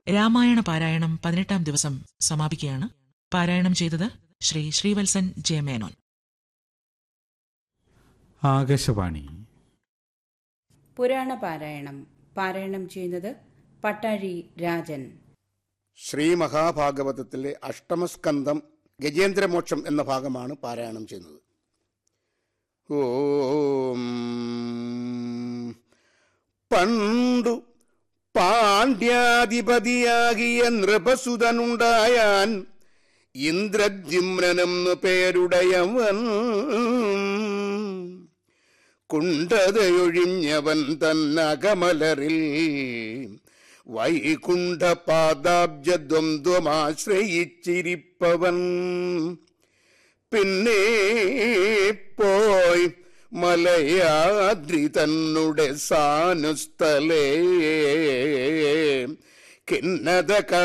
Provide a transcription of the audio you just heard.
രാമായണ പാരായണം പതിനെട്ടാം ദിവസം സമാപിക്കുകയാണ് പാരായണം ചെയ്തത് ശ്രീ ശ്രീവത്സൻ ജെ മേനോൻ ആകാശവാണി പുരാണ പാരായണം പാരായണം ചെയ്യുന്നത് പട്ടാഴി രാജൻ ശ്രീ മഹാഭാഗവതത്തിലെ അഷ്ടമസ്കന്ധം ഗജേന്ദ്രമോക്ഷം എന്ന ഭാഗമാണ് പാരായണം ചെയ്യുന്നത് ഓം പണ്ടു പാണ്ഡ്യാധിപതിയാകിയ നൃപസുതനുണ്ടായാൻ ഇന്ദ്രജിമ്രനെന്നു പേരുടയവൻ കുണ്ടതയൊഴിഞ്ഞവൻ തന്നകമലറിൽ വൈകുണ്ഠപാദാബ്ജദ്വന്ദ്വമാശ്രയിച്ചിരിപ്പവൻ പിന്നെ പോയി മലയാദ്രി തന്നുടെ സാനുസ്ഥലേ കിന്നത